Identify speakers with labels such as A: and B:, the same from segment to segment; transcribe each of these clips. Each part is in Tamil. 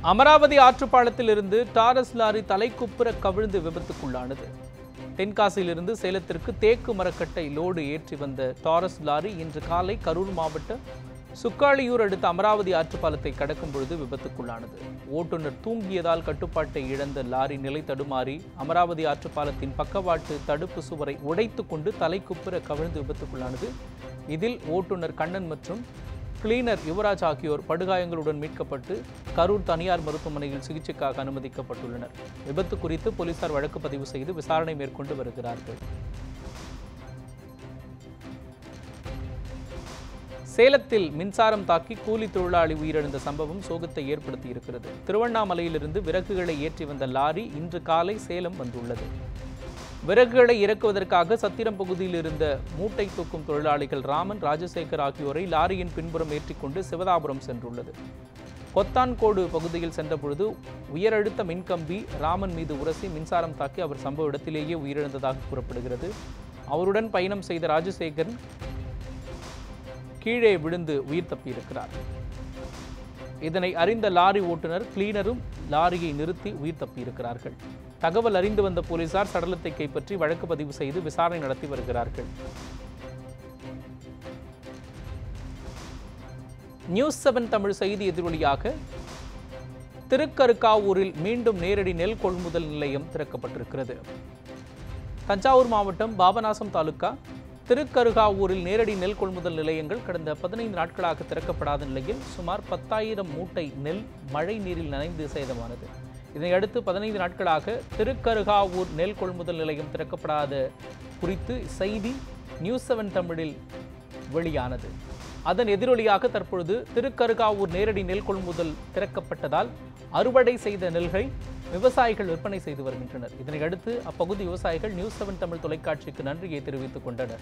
A: அமராவதி ஆற்றுப்பாலத்திலிருந்து டாரஸ் லாரி தலைக்குப்புற கவிழ்ந்து விபத்துக்குள்ளானது தென்காசியிலிருந்து சேலத்திற்கு தேக்கு மரக்கட்டை லோடு ஏற்றி வந்த டாரஸ் லாரி இன்று காலை கரூர் மாவட்ட சுக்காளியூர் அடுத்த அமராவதி ஆற்றுப்பாலத்தை கடக்கும் பொழுது விபத்துக்குள்ளானது ஓட்டுநர் தூங்கியதால் கட்டுப்பாட்டை இழந்த லாரி நிலை தடுமாறி அமராவதி ஆற்றுப்பாலத்தின் பக்கவாட்டு தடுப்பு சுவரை உடைத்துக் கொண்டு தலைக்குப்புற கவிழ்ந்து விபத்துக்குள்ளானது இதில் ஓட்டுநர் கண்ணன் மற்றும் கிளீனர் யுவராஜ் ஆகியோர் படுகாயங்களுடன் மீட்கப்பட்டு கரூர் தனியார் மருத்துவமனையில் சிகிச்சைக்காக அனுமதிக்கப்பட்டுள்ளனர் விபத்து குறித்து போலீசார் வழக்கு பதிவு செய்து விசாரணை மேற்கொண்டு வருகிறார்கள் சேலத்தில் மின்சாரம் தாக்கி கூலி தொழிலாளி உயிரிழந்த சம்பவம் சோகத்தை ஏற்படுத்தி இருக்கிறது திருவண்ணாமலையிலிருந்து விறகுகளை ஏற்றி வந்த லாரி இன்று காலை சேலம் வந்துள்ளது விறகுகளை இறக்குவதற்காக சத்திரம் பகுதியில் இருந்த மூட்டை தூக்கும் தொழிலாளிகள் ராமன் ராஜசேகர் ஆகியோரை லாரியின் பின்புறம் ஏற்றிக்கொண்டு சிவதாபுரம் சென்றுள்ளது கொத்தான்கோடு பகுதியில் சென்றபொழுது உயரழுத்த மின்கம்பி ராமன் மீது உரசி மின்சாரம் தாக்கி அவர் சம்பவ இடத்திலேயே உயிரிழந்ததாக கூறப்படுகிறது அவருடன் பயணம் செய்த ராஜசேகரன் கீழே விழுந்து உயிர் தப்பியிருக்கிறார் இதனை அறிந்த லாரி ஓட்டுநர் கிளீனரும் லாரியை நிறுத்தி உயிர் தப்பியிருக்கிறார்கள் தகவல் அறிந்து வந்த போலீசார் சடலத்தை கைப்பற்றி வழக்கு பதிவு செய்து விசாரணை நடத்தி வருகிறார்கள் நியூஸ் செவன் தமிழ் செய்தி எதிரொலியாக திருக்கருக்காவூரில் மீண்டும் நேரடி நெல் கொள்முதல் நிலையம் திறக்கப்பட்டிருக்கிறது தஞ்சாவூர் மாவட்டம் பாபநாசம் தாலுகா திருக்கருகாவூரில் நேரடி நெல் கொள்முதல் நிலையங்கள் கடந்த பதினைந்து நாட்களாக திறக்கப்படாத நிலையில் சுமார் பத்தாயிரம் மூட்டை நெல் மழை நீரில் நனைந்து சேதமானது இதனையடுத்து பதினைந்து நாட்களாக திருக்கருகாவூர் நெல் கொள்முதல் நிலையம் திறக்கப்படாத குறித்து செய்தி நியூஸ் செவன் தமிழில் வெளியானது அதன் எதிரொலியாக தற்பொழுது திருக்கருகாவூர் நேரடி நெல் கொள்முதல் திறக்கப்பட்டதால் அறுவடை செய்த நெல்களை விவசாயிகள் விற்பனை செய்து வருகின்றனர் இதனையடுத்து அப்பகுதி விவசாயிகள் நியூஸ் செவன் தமிழ் தொலைக்காட்சிக்கு நன்றியை தெரிவித்துக் கொண்டனர்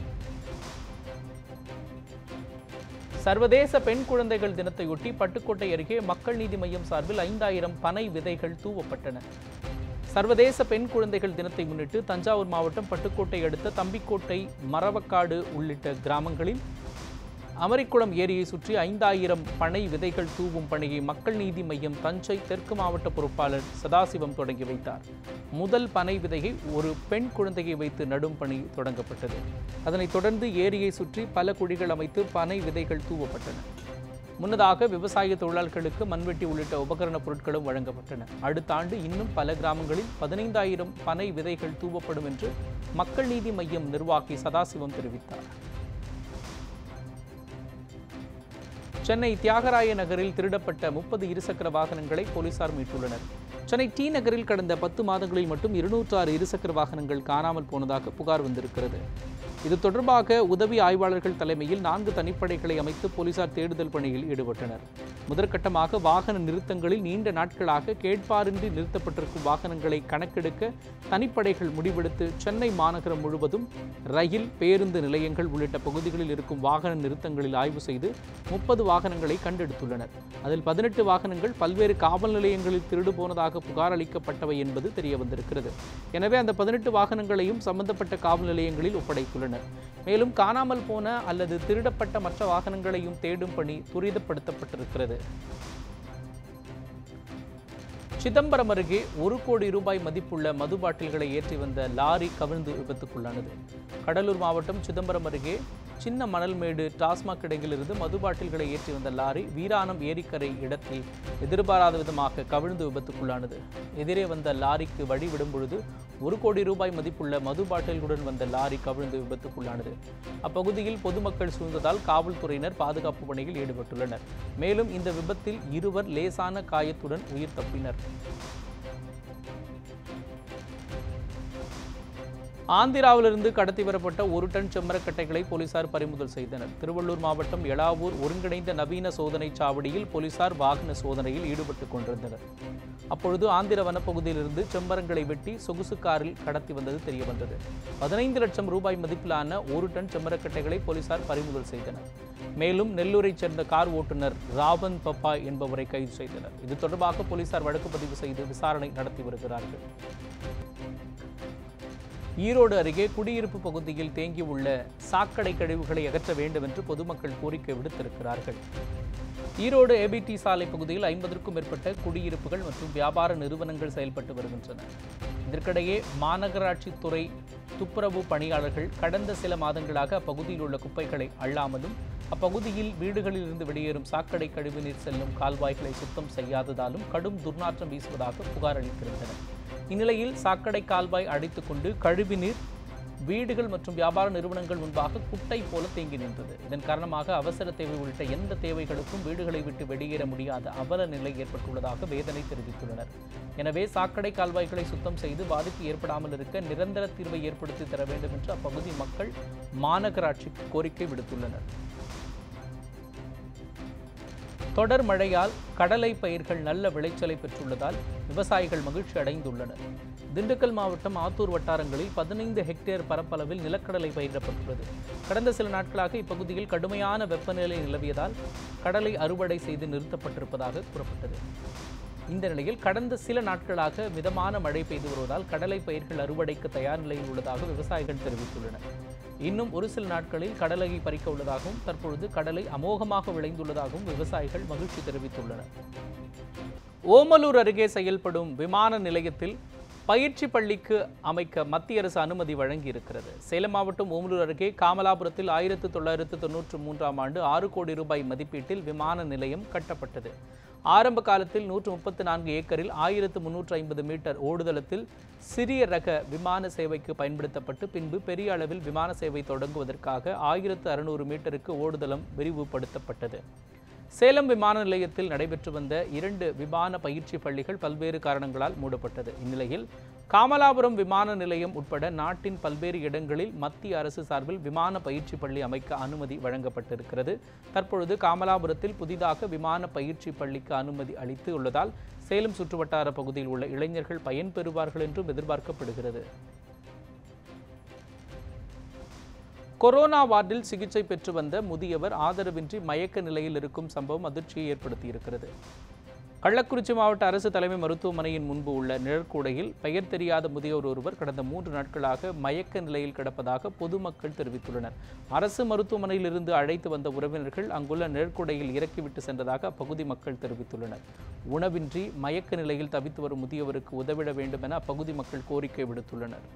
A: சர்வதேச பெண் குழந்தைகள் தினத்தையொட்டி பட்டுக்கோட்டை அருகே மக்கள் நீதி மய்யம் சார்பில் ஐந்தாயிரம் பனை விதைகள் தூவப்பட்டன சர்வதேச பெண் குழந்தைகள் தினத்தை முன்னிட்டு தஞ்சாவூர் மாவட்டம் பட்டுக்கோட்டை அடுத்த தம்பிக்கோட்டை மரவக்காடு உள்ளிட்ட கிராமங்களில் அமரிக்குளம் ஏரியை சுற்றி ஐந்தாயிரம் பனை விதைகள் தூவும் பணியை மக்கள் நீதி மையம் தஞ்சை தெற்கு மாவட்ட பொறுப்பாளர் சதாசிவம் தொடங்கி வைத்தார் முதல் பனை விதையை ஒரு பெண் குழந்தையை வைத்து நடும் பணி தொடங்கப்பட்டது அதனைத் தொடர்ந்து ஏரியை சுற்றி பல குழிகள் அமைத்து பனை விதைகள் தூவப்பட்டன முன்னதாக விவசாய தொழிலாளர்களுக்கு மண்வெட்டி உள்ளிட்ட உபகரணப் பொருட்களும் வழங்கப்பட்டன அடுத்த ஆண்டு இன்னும் பல கிராமங்களில் பதினைந்தாயிரம் பனை விதைகள் தூவப்படும் என்று மக்கள் நீதி மையம் நிர்வாகி சதாசிவம் தெரிவித்தார் சென்னை தியாகராய நகரில் திருடப்பட்ட முப்பது இருசக்கர வாகனங்களை போலீசார் மீட்டுள்ளனர் சென்னை டி நகரில் கடந்த பத்து மாதங்களில் மட்டும் இருநூற்று ஆறு இருசக்கர வாகனங்கள் காணாமல் போனதாக புகார் வந்திருக்கிறது இது தொடர்பாக உதவி ஆய்வாளர்கள் தலைமையில் நான்கு தனிப்படைகளை அமைத்து போலீசார் தேடுதல் பணியில் ஈடுபட்டனர் முதற்கட்டமாக வாகன நிறுத்தங்களில் நீண்ட நாட்களாக கேட்பாரின்றி நிறுத்தப்பட்டிருக்கும் வாகனங்களை கணக்கெடுக்க தனிப்படைகள் முடிவெடுத்து சென்னை மாநகரம் முழுவதும் ரயில் பேருந்து நிலையங்கள் உள்ளிட்ட பகுதிகளில் இருக்கும் வாகன நிறுத்தங்களில் ஆய்வு செய்து முப்பது வாகனங்களை கண்டெடுத்துள்ளனர் அதில் பதினெட்டு வாகனங்கள் பல்வேறு காவல் நிலையங்களில் திருடு போனதாக புகார் அளிக்கப்பட்டவை என்பது தெரிய வந்திருக்கிறது எனவே அந்த பதினெட்டு வாகனங்களையும் சம்பந்தப்பட்ட காவல் நிலையங்களில் ஒப்படைத்துள்ளனர் மேலும் காணாமல் போன அல்லது திருடப்பட்ட மற்ற வாகனங்களையும் தேடும் பணி துரிதப்படுத்தப்பட்டிருக்கிறது சிதம்பரம் அருகே ஒரு கோடி ரூபாய் மதிப்புள்ள மது பாட்டில்களை ஏற்றி வந்த லாரி கவிழ்ந்து விபத்துக்குள்ளானது கடலூர் மாவட்டம் சிதம்பரம் அருகே சின்ன மணல்மேடு டாஸ்மாக் இடையிலிருந்து மது பாட்டில்களை ஏற்றி வந்த லாரி வீராணம் ஏரிக்கரை இடத்தில் எதிர்பாராத விதமாக கவிழ்ந்து விபத்துக்குள்ளானது எதிரே வந்த லாரிக்கு வழி விடும் பொழுது ஒரு கோடி ரூபாய் மதிப்புள்ள மது பாட்டில்களுடன் வந்த லாரி கவிழ்ந்து விபத்துக்குள்ளானது அப்பகுதியில் பொதுமக்கள் சூழ்ந்ததால் காவல்துறையினர் பாதுகாப்பு பணியில் ஈடுபட்டுள்ளனர் மேலும் இந்த விபத்தில் இருவர் லேசான காயத்துடன் உயிர் தப்பினர் ஆந்திராவிலிருந்து கடத்தி வரப்பட்ட ஒரு டன் செம்மரக்கட்டைகளை போலீசார் பறிமுதல் செய்தனர் திருவள்ளூர் மாவட்டம் எலாவூர் ஒருங்கிணைந்த நவீன சோதனை சாவடியில் போலீசார் வாகன சோதனையில் ஈடுபட்டுக் கொண்டிருந்தனர் அப்பொழுது ஆந்திர வனப்பகுதியிலிருந்து செம்மரங்களை வெட்டி சொகுசு காரில் கடத்தி வந்தது தெரியவந்தது பதினைந்து லட்சம் ரூபாய் மதிப்பிலான ஒரு டன் செம்மரக்கட்டைகளை போலீசார் பறிமுதல் செய்தனர் மேலும் நெல்லூரைச் சேர்ந்த கார் ஓட்டுநர் ராவன் பப்பா என்பவரை கைது செய்தனர் இது தொடர்பாக போலீசார் வழக்கு பதிவு செய்து விசாரணை நடத்தி வருகிறார்கள் ஈரோடு அருகே குடியிருப்பு பகுதியில் தேங்கியுள்ள சாக்கடை கழிவுகளை அகற்ற வேண்டும் என்று பொதுமக்கள் கோரிக்கை விடுத்திருக்கிறார்கள் ஈரோடு ஏபிடி சாலை பகுதியில் ஐம்பதற்கும் மேற்பட்ட குடியிருப்புகள் மற்றும் வியாபார நிறுவனங்கள் செயல்பட்டு வருகின்றன இதற்கிடையே மாநகராட்சி துறை துப்புரவு பணியாளர்கள் கடந்த சில மாதங்களாக அப்பகுதியில் உள்ள குப்பைகளை அள்ளாமலும் அப்பகுதியில் வீடுகளில் இருந்து வெளியேறும் சாக்கடை கழிவுநீர் செல்லும் கால்வாய்களை சுத்தம் செய்யாததாலும் கடும் துர்நாற்றம் வீசுவதாக புகார் அளித்திருந்தனர் இந்நிலையில் சாக்கடை கால்வாய் அடைத்துக் கொண்டு கழிவுநீர் வீடுகள் மற்றும் வியாபார நிறுவனங்கள் முன்பாக குட்டை போல தேங்கி நின்றது இதன் காரணமாக அவசர தேவை உள்ளிட்ட எந்த தேவைகளுக்கும் வீடுகளை விட்டு வெளியேற முடியாத அவல நிலை ஏற்பட்டுள்ளதாக வேதனை தெரிவித்துள்ளனர் எனவே சாக்கடை கால்வாய்களை சுத்தம் செய்து பாதிப்பு ஏற்படாமல் இருக்க நிரந்தர தீர்வை ஏற்படுத்தி தர வேண்டும் என்று அப்பகுதி மக்கள் மாநகராட்சிக்கு கோரிக்கை விடுத்துள்ளனர் தொடர் மழையால் கடலை பயிர்கள் நல்ல விளைச்சலை பெற்றுள்ளதால் விவசாயிகள் மகிழ்ச்சி அடைந்துள்ளனர் திண்டுக்கல் மாவட்டம் ஆத்தூர் வட்டாரங்களில் பதினைந்து ஹெக்டேர் பரப்பளவில் நிலக்கடலை பயிரிடப்பட்டுள்ளது கடந்த சில நாட்களாக இப்பகுதியில் கடுமையான வெப்பநிலை நிலவியதால் கடலை அறுவடை செய்து நிறுத்தப்பட்டிருப்பதாக கூறப்பட்டது இந்த நிலையில் கடந்த சில நாட்களாக மிதமான மழை பெய்து வருவதால் கடலை பயிர்கள் அறுவடைக்கு தயார் நிலையில் உள்ளதாக விவசாயிகள் தெரிவித்துள்ளனர் இன்னும் ஒரு சில நாட்களில் கடலையை பறிக்க உள்ளதாகவும் தற்பொழுது கடலை அமோகமாக விளைந்துள்ளதாகவும் விவசாயிகள் மகிழ்ச்சி தெரிவித்துள்ளனர் ஓமலூர் அருகே செயல்படும் விமான நிலையத்தில் பயிற்சி பள்ளிக்கு அமைக்க மத்திய அரசு அனுமதி வழங்கியிருக்கிறது சேலம் மாவட்டம் ஓமலூர் அருகே காமலாபுரத்தில் ஆயிரத்து தொள்ளாயிரத்து தொன்னூற்று மூன்றாம் ஆண்டு ஆறு கோடி ரூபாய் மதிப்பீட்டில் விமான நிலையம் கட்டப்பட்டது ஆரம்ப காலத்தில் நூற்று முப்பத்து நான்கு ஏக்கரில் ஆயிரத்து முன்னூற்று ஐம்பது மீட்டர் ஓடுதளத்தில் சிறிய ரக விமான சேவைக்கு பயன்படுத்தப்பட்டு பின்பு பெரிய அளவில் விமான சேவை தொடங்குவதற்காக ஆயிரத்து அறுநூறு மீட்டருக்கு ஓடுதளம் விரிவுபடுத்தப்பட்டது சேலம் விமான நிலையத்தில் நடைபெற்று வந்த இரண்டு விமான பயிற்சி பள்ளிகள் பல்வேறு காரணங்களால் மூடப்பட்டது இந்நிலையில் காமலாபுரம் விமான நிலையம் உட்பட நாட்டின் பல்வேறு இடங்களில் மத்திய அரசு சார்பில் விமான பயிற்சி பள்ளி அமைக்க அனுமதி வழங்கப்பட்டிருக்கிறது தற்பொழுது காமலாபுரத்தில் புதிதாக விமான பயிற்சி பள்ளிக்கு அனுமதி அளித்து உள்ளதால் சேலம் சுற்றுவட்டார பகுதியில் உள்ள இளைஞர்கள் பயன்பெறுவார்கள் என்றும் எதிர்பார்க்கப்படுகிறது கொரோனா வார்டில் சிகிச்சை பெற்று வந்த முதியவர் ஆதரவின்றி மயக்க நிலையில் இருக்கும் சம்பவம் அதிர்ச்சியை ஏற்படுத்தியிருக்கிறது கள்ளக்குறிச்சி மாவட்ட அரசு தலைமை மருத்துவமனையின் முன்பு உள்ள நிழற்கூடையில் பெயர் தெரியாத முதியோர் ஒருவர் கடந்த மூன்று நாட்களாக மயக்க நிலையில் கிடப்பதாக பொதுமக்கள் தெரிவித்துள்ளனர் அரசு மருத்துவமனையிலிருந்து அழைத்து வந்த உறவினர்கள் அங்குள்ள நிழற்கூடையில் இறக்கிவிட்டு சென்றதாக அப்பகுதி மக்கள் தெரிவித்துள்ளனர் உணவின்றி மயக்க நிலையில் தவித்து வரும் முதியவருக்கு உதவிட வேண்டும் என அப்பகுதி மக்கள் கோரிக்கை விடுத்துள்ளனர்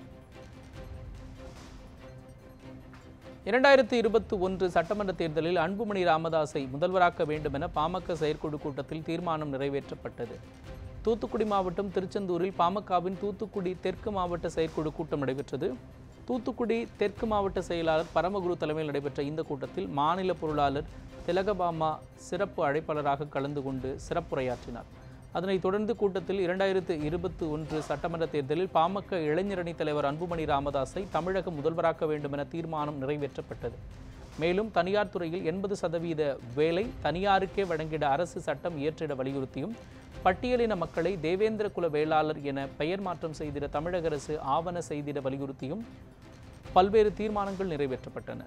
A: இரண்டாயிரத்தி இருபத்தி ஒன்று சட்டமன்ற தேர்தலில் அன்புமணி ராமதாஸை முதல்வராக்க வேண்டும் என பாமக செயற்குழு கூட்டத்தில் தீர்மானம் நிறைவேற்றப்பட்டது தூத்துக்குடி மாவட்டம் திருச்செந்தூரில் பாமகவின் தூத்துக்குடி தெற்கு மாவட்ட செயற்குழு கூட்டம் நடைபெற்றது தூத்துக்குடி தெற்கு மாவட்ட செயலாளர் பரமகுரு தலைமையில் நடைபெற்ற இந்த கூட்டத்தில் மாநில பொருளாளர் திலகபாமா சிறப்பு அழைப்பாளராக கலந்து கொண்டு சிறப்புரையாற்றினார் அதனைத் தொடர்ந்து கூட்டத்தில் இரண்டாயிரத்து இருபத்தி ஒன்று சட்டமன்ற தேர்தலில் பாமக இளைஞரணி தலைவர் அன்புமணி ராமதாஸை தமிழக முதல்வராக்க வேண்டும் என தீர்மானம் நிறைவேற்றப்பட்டது மேலும் தனியார் துறையில் எண்பது சதவீத வேலை தனியாருக்கே வழங்கிட அரசு சட்டம் இயற்றிட வலியுறுத்தியும் பட்டியலின மக்களை தேவேந்திர குல வேளாளர் என பெயர் மாற்றம் செய்திட தமிழக அரசு ஆவண செய்திட வலியுறுத்தியும் பல்வேறு தீர்மானங்கள் நிறைவேற்றப்பட்டன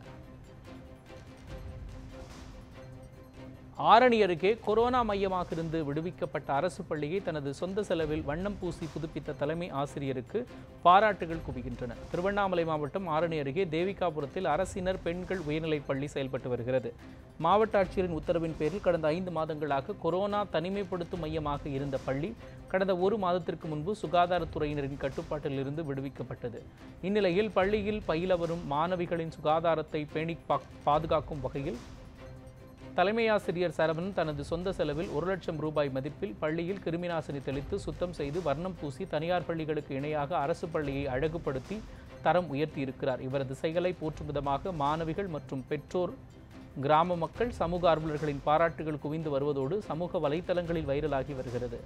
A: ஆரணி அருகே கொரோனா மையமாக இருந்து விடுவிக்கப்பட்ட அரசு பள்ளியை தனது சொந்த செலவில் வண்ணம் பூசி புதுப்பித்த தலைமை ஆசிரியருக்கு பாராட்டுகள் குவிகின்றன திருவண்ணாமலை மாவட்டம் ஆரணி அருகே தேவிகாபுரத்தில் அரசினர் பெண்கள் உயர்நிலைப் பள்ளி செயல்பட்டு வருகிறது மாவட்ட ஆட்சியரின் உத்தரவின் பேரில் கடந்த ஐந்து மாதங்களாக கொரோனா தனிமைப்படுத்தும் மையமாக இருந்த பள்ளி கடந்த ஒரு மாதத்திற்கு முன்பு சுகாதாரத்துறையினரின் கட்டுப்பாட்டில் இருந்து விடுவிக்கப்பட்டது இந்நிலையில் பள்ளியில் பயில வரும் மாணவிகளின் சுகாதாரத்தை பேணி பா- பாதுகாக்கும் வகையில் தலைமை ஆசிரியர் சரவணன் தனது சொந்த செலவில் ஒரு லட்சம் ரூபாய் மதிப்பில் பள்ளியில் கிருமிநாசினி தெளித்து சுத்தம் செய்து வர்ணம் பூசி தனியார் பள்ளிகளுக்கு இணையாக அரசு பள்ளியை அழகுபடுத்தி தரம் உயர்த்தியிருக்கிறார் இவரது செயலை போற்றும் விதமாக மாணவிகள் மற்றும் பெற்றோர் கிராம மக்கள் சமூக ஆர்வலர்களின் பாராட்டுகள் குவிந்து வருவதோடு சமூக வலைத்தளங்களில் வைரலாகி வருகிறது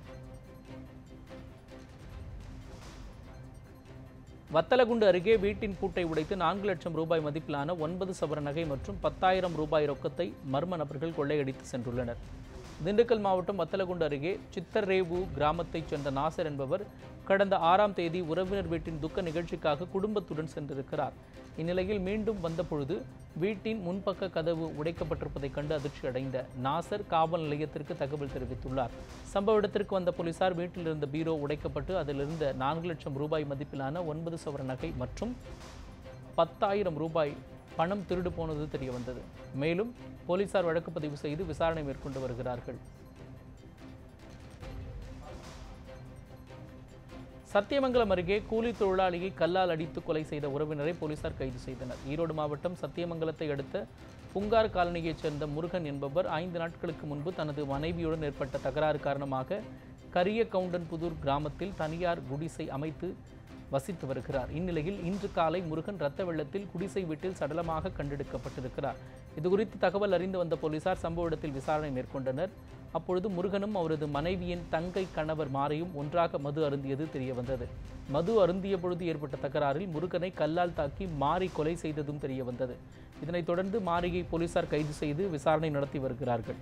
A: வத்தலகுண்டு அருகே வீட்டின் பூட்டை உடைத்து நான்கு லட்சம் ரூபாய் மதிப்பிலான ஒன்பது சவர நகை மற்றும் பத்தாயிரம் ரூபாய் ரொக்கத்தை மர்ம நபர்கள் கொள்ளையடித்து சென்றுள்ளனர் திண்டுக்கல் மாவட்டம் வத்தலகுண்டு அருகே சித்தரேவு கிராமத்தைச் சேர்ந்த நாசர் என்பவர் கடந்த ஆறாம் தேதி உறவினர் வீட்டின் துக்க நிகழ்ச்சிக்காக குடும்பத்துடன் சென்றிருக்கிறார் இந்நிலையில் மீண்டும் வந்தபொழுது வீட்டின் முன்பக்க கதவு உடைக்கப்பட்டிருப்பதைக் கண்டு அதிர்ச்சி அடைந்த நாசர் காவல் நிலையத்திற்கு தகவல் தெரிவித்துள்ளார் சம்பவ இடத்திற்கு வந்த போலீசார் வீட்டில் இருந்த பீரோ உடைக்கப்பட்டு அதிலிருந்த நான்கு லட்சம் ரூபாய் மதிப்பிலான ஒன்பது சவர நகை மற்றும் பத்தாயிரம் ரூபாய் பணம் திருடு போனது தெரிய வந்தது மேலும் போலீசார் வழக்கு பதிவு செய்து விசாரணை மேற்கொண்டு வருகிறார்கள் சத்தியமங்கலம் அருகே கூலி தொழிலாளியை கல்லால் அடித்து கொலை செய்த உறவினரை போலீசார் கைது செய்தனர் ஈரோடு மாவட்டம் சத்தியமங்கலத்தை அடுத்த புங்கார் காலனியைச் சேர்ந்த முருகன் என்பவர் ஐந்து நாட்களுக்கு முன்பு தனது மனைவியுடன் ஏற்பட்ட தகராறு காரணமாக கரிய கவுண்டன்புதூர் கிராமத்தில் தனியார் குடிசை அமைத்து வசித்து வருகிறார் இந்நிலையில் இன்று காலை முருகன் இரத்த வெள்ளத்தில் குடிசை வீட்டில் சடலமாக கண்டெடுக்கப்பட்டிருக்கிறார் இதுகுறித்து தகவல் அறிந்து வந்த போலீசார் சம்பவ இடத்தில் விசாரணை மேற்கொண்டனர் அப்பொழுது முருகனும் அவரது மனைவியின் தங்கை கணவர் மாறியும் ஒன்றாக மது அருந்தியது தெரிய வந்தது மது அருந்திய பொழுது ஏற்பட்ட தகராறில் முருகனை கல்லால் தாக்கி மாறி கொலை செய்ததும் தெரிய வந்தது இதனைத் தொடர்ந்து மாரியை போலீசார் கைது செய்து விசாரணை நடத்தி வருகிறார்கள்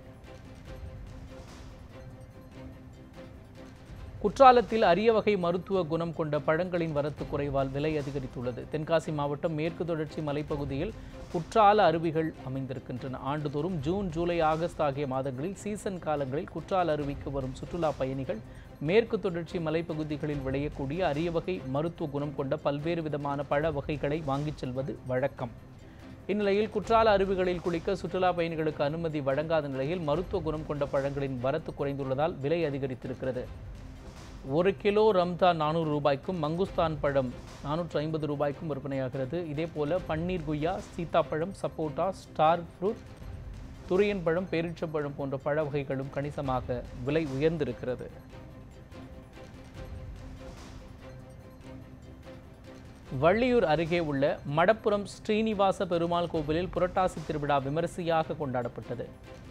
A: குற்றாலத்தில் அரிய வகை மருத்துவ குணம் கொண்ட பழங்களின் வரத்து குறைவால் விலை அதிகரித்துள்ளது தென்காசி மாவட்டம் மேற்கு தொடர்ச்சி மலைப்பகுதியில் குற்றால அருவிகள் அமைந்திருக்கின்றன ஆண்டுதோறும் ஜூன் ஜூலை ஆகஸ்ட் ஆகிய மாதங்களில் சீசன் காலங்களில் குற்றால அருவிக்கு வரும் சுற்றுலா பயணிகள் மேற்கு தொடர்ச்சி மலைப்பகுதிகளில் விளையக்கூடிய அரிய வகை மருத்துவ குணம் கொண்ட பல்வேறு விதமான பழ வகைகளை வாங்கிச் செல்வது வழக்கம் இந்நிலையில் குற்றால அருவிகளில் குளிக்க சுற்றுலா பயணிகளுக்கு அனுமதி வழங்காத நிலையில் மருத்துவ குணம் கொண்ட பழங்களின் வரத்து குறைந்துள்ளதால் விலை அதிகரித்திருக்கிறது ஒரு கிலோ ரம்தான் நானூறு ரூபாய்க்கும் மங்குஸ்தான் பழம் நானூற்று ஐம்பது ரூபாய்க்கும் விற்பனையாகிறது இதேபோல பன்னீர் குய்யா சீத்தாப்பழம் சப்போட்டா ஸ்டார் ஃப்ரூட் துரியன் பழம் பேரிச்சம்பழம் போன்ற பழ வகைகளும் கணிசமாக விலை உயர்ந்திருக்கிறது வள்ளியூர் அருகே உள்ள மடப்புரம் ஸ்ரீனிவாச பெருமாள் கோவிலில் புரட்டாசி திருவிழா விமரிசையாக கொண்டாடப்பட்டது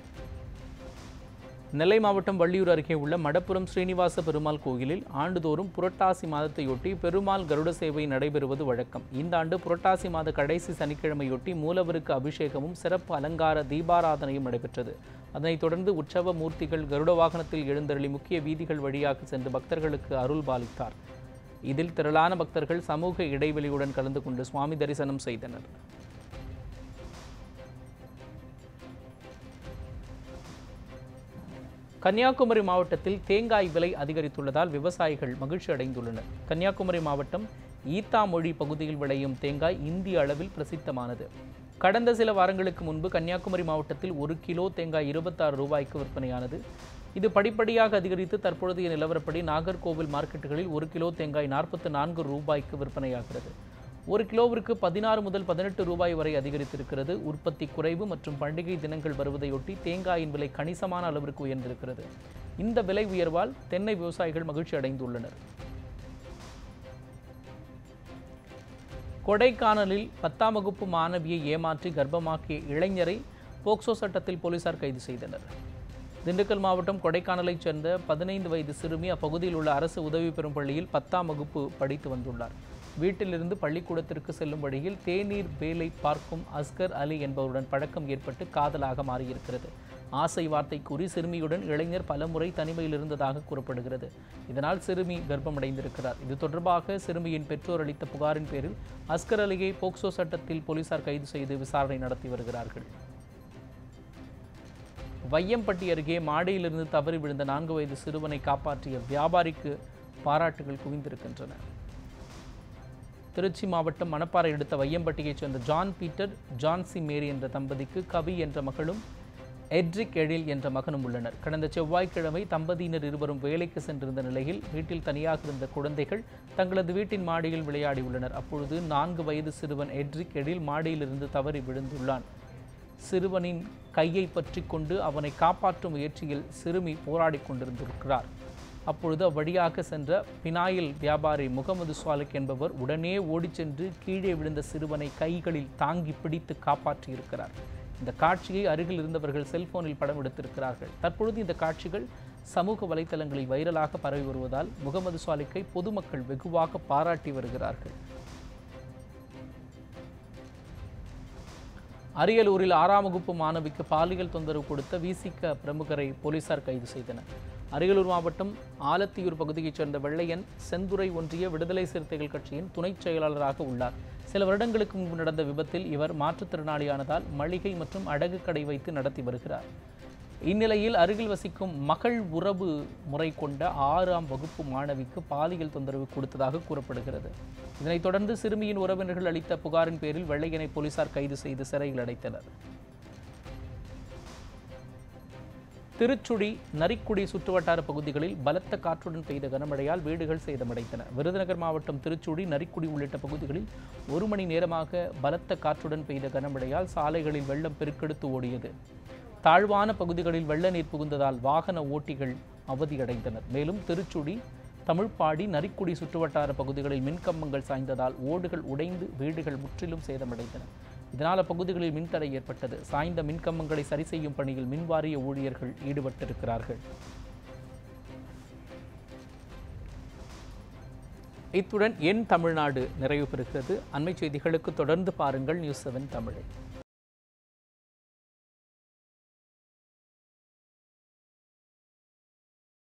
A: நெல்லை மாவட்டம் வள்ளியூர் அருகே உள்ள மடப்புரம் ஸ்ரீனிவாச பெருமாள் கோயிலில் ஆண்டுதோறும் புரட்டாசி மாதத்தையொட்டி பெருமாள் கருட சேவை நடைபெறுவது வழக்கம் இந்த ஆண்டு புரட்டாசி மாத கடைசி சனிக்கிழமையொட்டி மூலவருக்கு அபிஷேகமும் சிறப்பு அலங்கார தீபாராதனையும் நடைபெற்றது அதனைத் தொடர்ந்து உற்சவ மூர்த்திகள் கருட வாகனத்தில் எழுந்தருளி முக்கிய வீதிகள் வழியாக சென்று பக்தர்களுக்கு அருள் பாலித்தார் இதில் திரளான பக்தர்கள் சமூக இடைவெளியுடன் கலந்து கொண்டு சுவாமி தரிசனம் செய்தனர் கன்னியாகுமரி மாவட்டத்தில் தேங்காய் விலை அதிகரித்துள்ளதால் விவசாயிகள் மகிழ்ச்சி அடைந்துள்ளனர் கன்னியாகுமரி மாவட்டம் ஈத்தாமொழி பகுதியில் விளையும் தேங்காய் இந்திய அளவில் பிரசித்தமானது கடந்த சில வாரங்களுக்கு முன்பு கன்னியாகுமரி மாவட்டத்தில் ஒரு கிலோ தேங்காய் இருபத்தாறு ரூபாய்க்கு விற்பனையானது இது படிப்படியாக அதிகரித்து தற்பொழுதைய நிலவரப்படி நாகர்கோவில் மார்க்கெட்டுகளில் ஒரு கிலோ தேங்காய் நாற்பத்து நான்கு ரூபாய்க்கு விற்பனையாகிறது ஒரு கிலோவிற்கு பதினாறு முதல் பதினெட்டு ரூபாய் வரை அதிகரித்திருக்கிறது உற்பத்தி குறைவு மற்றும் பண்டிகை தினங்கள் வருவதையொட்டி தேங்காயின் விலை கணிசமான அளவிற்கு உயர்ந்திருக்கிறது இந்த விலை உயர்வால் தென்னை விவசாயிகள் மகிழ்ச்சி அடைந்துள்ளனர் கொடைக்கானலில் பத்தாம் வகுப்பு மாணவியை ஏமாற்றி கர்ப்பமாக்கிய இளைஞரை போக்சோ சட்டத்தில் போலீசார் கைது செய்தனர் திண்டுக்கல் மாவட்டம் கொடைக்கானலைச் சேர்ந்த பதினைந்து வயது சிறுமி அப்பகுதியில் உள்ள அரசு உதவி பெறும் பள்ளியில் பத்தாம் வகுப்பு படித்து வந்துள்ளார் வீட்டிலிருந்து பள்ளிக்கூடத்திற்கு செல்லும் வழியில் தேநீர் வேலை பார்க்கும் அஸ்கர் அலி என்பவருடன் பழக்கம் ஏற்பட்டு காதலாக மாறியிருக்கிறது ஆசை வார்த்தை கூறி சிறுமியுடன் இளைஞர் பலமுறை தனிமையில் இருந்ததாக கூறப்படுகிறது இதனால் சிறுமி கர்ப்பமடைந்திருக்கிறார் இது தொடர்பாக சிறுமியின் பெற்றோர் அளித்த புகாரின் பேரில் அஸ்கர் அலியை போக்சோ சட்டத்தில் போலீசார் கைது செய்து விசாரணை நடத்தி வருகிறார்கள் வையம்பட்டி அருகே மாடியிலிருந்து தவறி விழுந்த நான்கு வயது சிறுவனை காப்பாற்றிய வியாபாரிக்கு பாராட்டுகள் குவிந்திருக்கின்றன திருச்சி மாவட்டம் மணப்பாறை அடுத்த வையம்பட்டியைச் சேர்ந்த ஜான் பீட்டர் ஜான்சி மேரி என்ற தம்பதிக்கு கவி என்ற மகளும் எட்ரிக் எழில் என்ற மகனும் உள்ளனர் கடந்த செவ்வாய்க்கிழமை தம்பதியினர் இருவரும் வேலைக்கு சென்றிருந்த நிலையில் வீட்டில் தனியாக இருந்த குழந்தைகள் தங்களது வீட்டின் மாடியில் விளையாடியுள்ளனர் அப்பொழுது நான்கு வயது சிறுவன் எட்ரிக் எழில் மாடியிலிருந்து தவறி விழுந்துள்ளான் சிறுவனின் கையை பற்றி கொண்டு அவனை காப்பாற்றும் முயற்சியில் சிறுமி போராடி கொண்டிருந்திருக்கிறார் அப்பொழுது அவ்வழியாக சென்ற பினாயில் வியாபாரி முகமது சாலிக் என்பவர் உடனே ஓடிச் சென்று கீழே விழுந்த சிறுவனை கைகளில் தாங்கி பிடித்து காப்பாற்றியிருக்கிறார் இந்த காட்சியை அருகில் இருந்தவர்கள் செல்போனில் படம் எடுத்திருக்கிறார்கள் தற்பொழுது இந்த காட்சிகள் சமூக வலைத்தளங்களில் வைரலாக பரவி வருவதால் முகமது சாலிக்கை பொதுமக்கள் வெகுவாக பாராட்டி வருகிறார்கள் அரியலூரில் ஆறாம் வகுப்பு மாணவிக்கு பாலியல் தொந்தரவு கொடுத்த விசிக பிரமுகரை போலீசார் கைது செய்தனர் அரியலூர் மாவட்டம் ஆலத்தியூர் பகுதியைச் சேர்ந்த வெள்ளையன் செந்துறை ஒன்றிய விடுதலை சிறுத்தைகள் கட்சியின் துணைச் செயலாளராக உள்ளார் சில வருடங்களுக்கு முன்பு நடந்த விபத்தில் இவர் மாற்றுத்திறனாளியானதால் மளிகை மற்றும் அடகு கடை வைத்து நடத்தி வருகிறார் இந்நிலையில் அருகில் வசிக்கும் மகள் உறவு முறை கொண்ட ஆறாம் வகுப்பு மாணவிக்கு பாலியல் தொந்தரவு கொடுத்ததாக கூறப்படுகிறது இதனைத் தொடர்ந்து சிறுமியின் உறவினர்கள் அளித்த புகாரின் பேரில் வெள்ளையனை போலீசார் கைது செய்து சிறையில் அடைத்தனர் திருச்சுழி நரிக்குடி சுற்றுவட்டார பகுதிகளில் பலத்த காற்றுடன் பெய்த கனமழையால் வீடுகள் சேதமடைந்தன விருதுநகர் மாவட்டம் திருச்சுழி நரிக்குடி உள்ளிட்ட பகுதிகளில் ஒரு மணி நேரமாக பலத்த காற்றுடன் பெய்த கனமழையால் சாலைகளில் வெள்ளம் பெருக்கெடுத்து ஓடியது தாழ்வான பகுதிகளில் வெள்ள நீர் புகுந்ததால் வாகன ஓட்டிகள் அவதியடைந்தனர் மேலும் திருச்சுழி தமிழ்ப்பாடி நரிக்குடி சுற்றுவட்டார பகுதிகளில் மின்கம்பங்கள் சாய்ந்ததால் ஓடுகள் உடைந்து வீடுகள் முற்றிலும் சேதமடைந்தன இதனால் அப்பகுதிகளில் மின்தடை ஏற்பட்டது சாய்ந்த மின்கம்பங்களை சரி செய்யும் பணியில் மின்வாரிய ஊழியர்கள் ஈடுபட்டிருக்கிறார்கள் இத்துடன் என் தமிழ்நாடு நிறைவு பெறுகிறது அண்மை செய்திகளுக்கு தொடர்ந்து பாருங்கள் நியூஸ் செவன் தமிழை